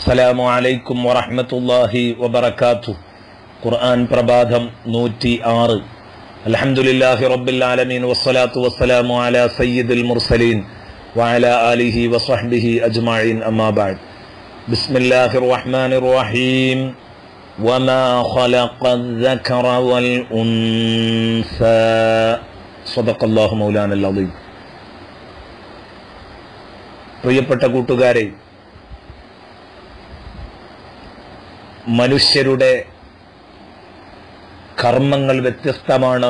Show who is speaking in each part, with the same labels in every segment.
Speaker 1: അസ്സലാമു അലൈക്കും വറഹ്മത്തുള്ളാഹി വബറകാതുഹു ഖുർആൻ പ്രഭാതം നൂറ്റി ആറ് അൽഹംദുലില്ലാഹി റബ്ബിൽ ആലമീൻ വസ്സലാത്തു വസ്സലാമു അലാ സയ്യിദുൽ മുർസലീൻ വഅലാ ആലിഹി വസ്വഹ്ബിഹി അജ്മഈൻ അമ്മാ ബഅദ് ബിസ്മില്ലാഹിർ റഹ്മാനിർ റഹീം وما خلق الذكر والأنثى صدق الله مولانا العظيم പ്രിയപ്പെട്ട കൂട്ടുകാരെ മനുഷ്യരുടെ കർമ്മങ്ങൾ വ്യത്യസ്തമാണ്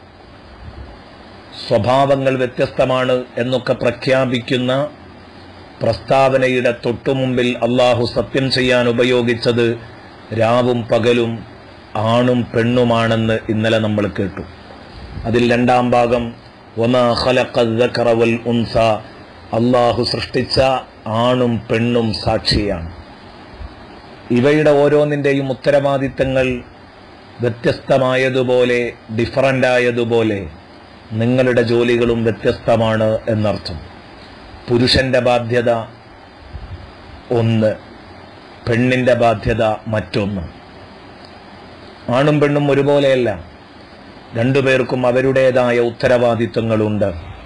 Speaker 1: സ്വഭാവങ്ങൾ വ്യത്യസ്തമാണ് എന്നൊക്കെ പ്രഖ്യാപിക്കുന്ന പ്രസ്താവനയുടെ തൊട്ടുമുമ്പിൽ അള്ളാഹു സത്യം ചെയ്യാൻ ഉപയോഗിച്ചത് രാവും പകലും ആണും പെണ്ണുമാണെന്ന് ഇന്നലെ നമ്മൾ കേട്ടു അതിൽ രണ്ടാം ഭാഗം ഒമാ ഖലഖദ്ദക്കറ വൽ ഉൻസ അള്ളാഹു സൃഷ്ടിച്ച ആണും പെണ്ണും സാക്ഷിയാണ് ഇവയുടെ ഓരോന്നിൻ്റെയും ഉത്തരവാദിത്തങ്ങൾ വ്യത്യസ്തമായതുപോലെ ഡിഫറൻ്റ് ആയതുപോലെ നിങ്ങളുടെ ജോലികളും വ്യത്യസ്തമാണ് എന്നർത്ഥം പുരുഷന്റെ ബാധ്യത ഒന്ന് പെണ്ണിന്റെ ബാധ്യത മറ്റൊന്ന് ആണും പെണ്ണും ഒരുപോലെയല്ല രണ്ടുപേർക്കും അവരുടേതായ ഉത്തരവാദിത്തങ്ങളുണ്ട്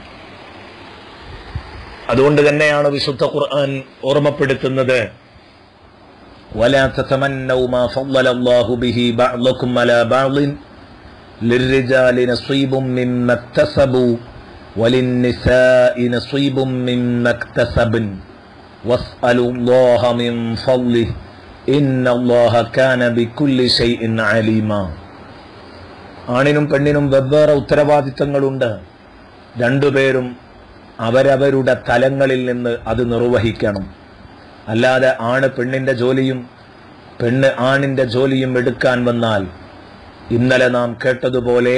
Speaker 1: അതുകൊണ്ട് തന്നെയാണ് വിശുദ്ധ ഖുർആൻ ഓർമ്മപ്പെടുത്തുന്നത് ولا تتمنوا ما فضل الله به بعضكم على بعض للرجال نصيب مما اكتسبوا وللنساء نصيب مما اكتسبن واسألوا الله من فضله إن الله كان بكل شيء عليما ആണിനും പെണ്ണിനും വെവ്വേറെ ഉത്തരവാദിത്തങ്ങളുണ്ട് രണ്ടുപേരും അവരവരുടെ തലങ്ങളിൽ നിന്ന് അത് നിർവഹിക്കണം അല്ലാതെ ആണ് പെണ്ണിന്റെ ജോലിയും പെണ്ണ് ആണിന്റെ ജോലിയും എടുക്കാൻ വന്നാൽ ഇന്നലെ നാം കേട്ടതുപോലെ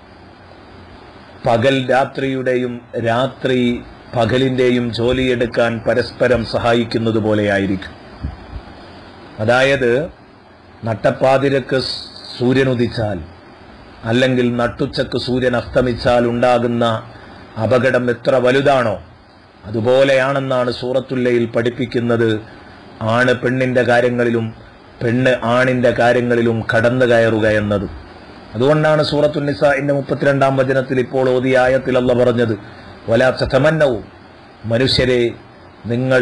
Speaker 1: പകൽ രാത്രിയുടെയും രാത്രി പകലിന്റെയും ജോലിയെടുക്കാൻ പരസ്പരം സഹായിക്കുന്നത് പോലെയായിരിക്കും അതായത് നട്ടപ്പാതിരക്ക് സൂര്യൻ ഉദിച്ചാൽ അല്ലെങ്കിൽ നട്ടുച്ചക്ക് സൂര്യൻ അസ്തമിച്ചാൽ ഉണ്ടാകുന്ന അപകടം എത്ര വലുതാണോ അതുപോലെയാണെന്നാണ് സൂറത്തുല്ലയിൽ പഠിപ്പിക്കുന്നത് ആണ് പെണ്ണിന്റെ കാര്യങ്ങളിലും പെണ്ണ് ആണിന്റെ കാര്യങ്ങളിലും കടന്നു കയറുക എന്നത് അതുകൊണ്ടാണ് സൂറത്തുന്നിസ ഇന്റെ മുപ്പത്തിരണ്ടാം വചനത്തിൽ ഇപ്പോൾ ഓതിയ ആയത്തിൽ അല്ല പറഞ്ഞത് വലാ ചതമന്നവും മനുഷ്യരെ നിങ്ങൾ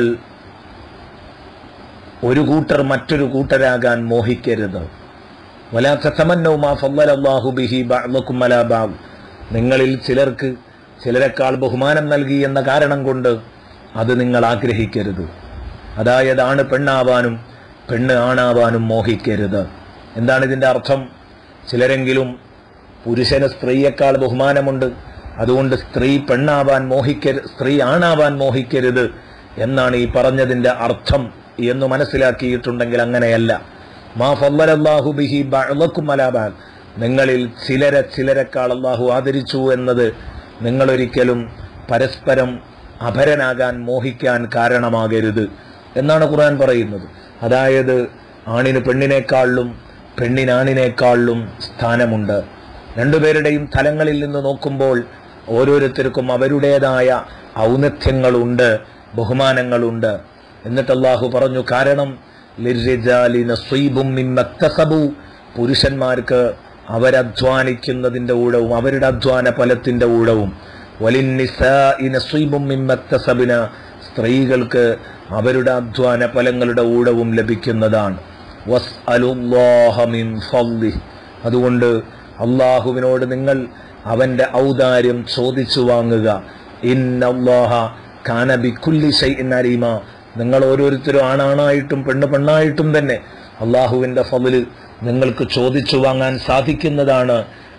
Speaker 1: ഒരു കൂട്ടർ മറ്റൊരു കൂട്ടരാകാൻ മോഹിക്കരുത് വലാ ചതമന്നവും ആ ഫല്ലല്ലാഹു ബിഹി ബഅ്ലക്കും അലാ ബഅ് നിങ്ങളിൽ ചിലർക്ക് ചിലരെക്കാൾ ബഹുമാനം നൽകി എന്ന കാരണം കൊണ്ട് അത് നിങ്ങൾ ആഗ്രഹിക്കരുത് അതായത് ആണ് പെണ്ണാവാനും പെണ്ണ് ആണാവാനും മോഹിക്കരുത് എന്താണ് ഇതിന്റെ അർത്ഥം ചിലരെങ്കിലും പുരുഷന് സ്ത്രീയേക്കാൾ ബഹുമാനമുണ്ട് അതുകൊണ്ട് സ്ത്രീ പെണ്ണാവാൻ മോഹിക്കരുത് സ്ത്രീ ആണാവാൻ മോഹിക്കരുത് എന്നാണ് ഈ പറഞ്ഞതിന്റെ അർത്ഥം എന്ന് മനസ്സിലാക്കിയിട്ടുണ്ടെങ്കിൽ അങ്ങനെയല്ല മാ ഫല്ലല്ലാഹു ബിഹി ബഅ്ലക്കും അലാ നിങ്ങളിൽ ചിലരെ ചിലരെക്കാൾ അള്ളാഹു ആദരിച്ചു എന്നത് നിങ്ങളൊരിക്കലും പരസ്പരം അപരനാകാൻ മോഹിക്കാൻ കാരണമാകരുത് എന്നാണ് ഖുർആൻ പറയുന്നത് അതായത് ആണിന് പെണ്ണിനേക്കാളിലും പെണ്ണിനാണിനേക്കാളിലും സ്ഥാനമുണ്ട് രണ്ടുപേരുടെയും തലങ്ങളിൽ നിന്ന് നോക്കുമ്പോൾ ഓരോരുത്തർക്കും അവരുടേതായ ഔന്നത്യങ്ങളുണ്ട് ബഹുമാനങ്ങളുണ്ട് എന്നിട്ട് അള്ളാഹു പറഞ്ഞു കാരണം പുരുഷന്മാർക്ക് അവരധ്വാനിക്കുന്നതിന്റെ ഊഴവും അവരുടെ അധ്വാന ഫലത്തിന്റെ ഊഴവും വലിന്നിസബിന സ്ത്രീകൾക്ക് അവരുടെ അധ്വാന ഫലങ്ങളുടെ ഊഴവും ലഭിക്കുന്നതാണ് അതുകൊണ്ട് അള്ളാഹുവിനോട് നിങ്ങൾ അവന്റെ ഔദാര്യം ചോദിച്ചു വാങ്ങുക അലീമ നിങ്ങൾ ഓരോരുത്തരും ആണാണായിട്ടും പെണ്ണ് പെണ്ണായിട്ടും തന്നെ അള്ളാഹുവിന്റെ ഫതില് നിങ്ങൾക്ക് ചോദിച്ചു വാങ്ങാൻ സാധിക്കുന്നതാണ്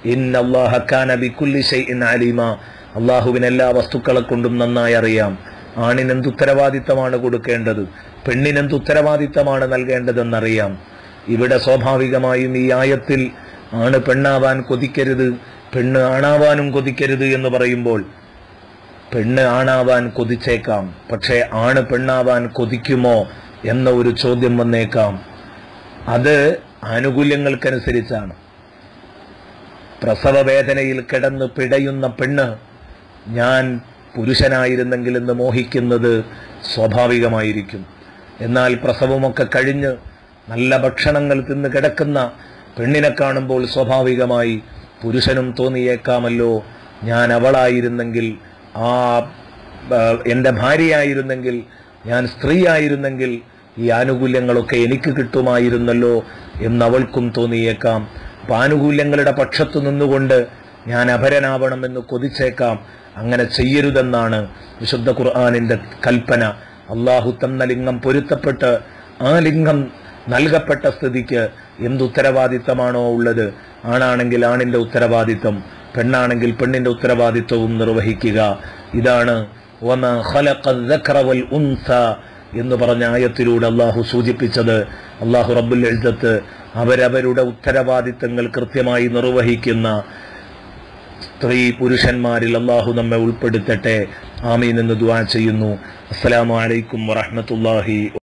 Speaker 1: അലീമ അള്ളാഹുവിന് എല്ലാ വസ്തുക്കളെ കൊണ്ടും നന്നായി അറിയാം ആണിനെന്ത് ഉത്തരവാദിത്തമാണ് കൊടുക്കേണ്ടത് പെണ്ണിനെന്ത് ഉത്തരവാദിത്തമാണ് നൽകേണ്ടതെന്നറിയാം ഇവിടെ സ്വാഭാവികമായും ഈ ആയത്തിൽ ആണ് പെണ്ണാവാൻ കൊതിക്കരുത് പെണ്ണ് ആണാവാനും കൊതിക്കരുത് എന്ന് പറയുമ്പോൾ പെണ്ണ് ആണാവാൻ കൊതിച്ചേക്കാം പക്ഷേ ആണ് പെണ്ണാവാൻ കൊതിക്കുമോ എന്ന ഒരു ചോദ്യം വന്നേക്കാം അത് ആനുകൂല്യങ്ങൾക്കനുസരിച്ചാണ് പ്രസവ വേദനയിൽ കിടന്ന് പിടയുന്ന പെണ്ണ് ഞാൻ പുരുഷനായിരുന്നെങ്കിൽ എന്ന് മോഹിക്കുന്നത് സ്വാഭാവികമായിരിക്കും എന്നാൽ പ്രസവമൊക്കെ കഴിഞ്ഞ് നല്ല ഭക്ഷണങ്ങൾ തിന്ന് കിടക്കുന്ന പെണ്ണിനെ കാണുമ്പോൾ സ്വാഭാവികമായി പുരുഷനും തോന്നിയേക്കാമല്ലോ ഞാൻ അവളായിരുന്നെങ്കിൽ ആ ആ, എൻ്റെ ഭാര്യയായിരുന്നെങ്കിൽ ഞാൻ സ്ത്രീയായിരുന്നെങ്കിൽ ഈ ആനുകൂല്യങ്ങളൊക്കെ എനിക്ക് കിട്ടുമായിരുന്നല്ലോ എന്നവൾക്കും തോന്നിയേക്കാം അപ്പൊ ആനുകൂല്യങ്ങളുടെ പക്ഷത്തു നിന്നുകൊണ്ട് ഞാൻ അപരനാവണമെന്ന് കൊതിച്ചേക്കാം അങ്ങനെ ചെയ്യരുതെന്നാണ് വിശുദ്ധ ഖുർആാനിന്റെ കൽപ്പന അള്ളാഹു തന്ന ലിംഗം പൊരുത്തപ്പെട്ട് ആ ലിംഗം നൽകപ്പെട്ട സ്ഥിതിക്ക് എന്തുത്തരവാദിത്തമാണോ ഉള്ളത് ആണാണെങ്കിൽ ആണിന്റെ ഉത്തരവാദിത്തം പെണ്ണാണെങ്കിൽ പെണ്ണിന്റെ ഉത്തരവാദിത്വവും നിർവഹിക്കുക ഇതാണ് വമ ഖലഖ الذكر والأنثى എന്ന് പറഞ്ഞ ആയത്തിലൂടെ അള്ളാഹു സൂചിപ്പിച്ചത് അള്ളാഹു റബ്ബുൽ എഴുതത്ത് അവരവരുടെ ഉത്തരവാദിത്തങ്ങൾ കൃത്യമായി നിർവഹിക്കുന്ന സ്ത്രീ പുരുഷന്മാരിൽ അള്ളാഹു നമ്മെ ഉൾപ്പെടുത്തട്ടെ ആമീൻ എന്ന് ദുആ ചെയ്യുന്നു അസ്സലാമു അലൈക്കും വറഹ്മത്തുള്ളാഹി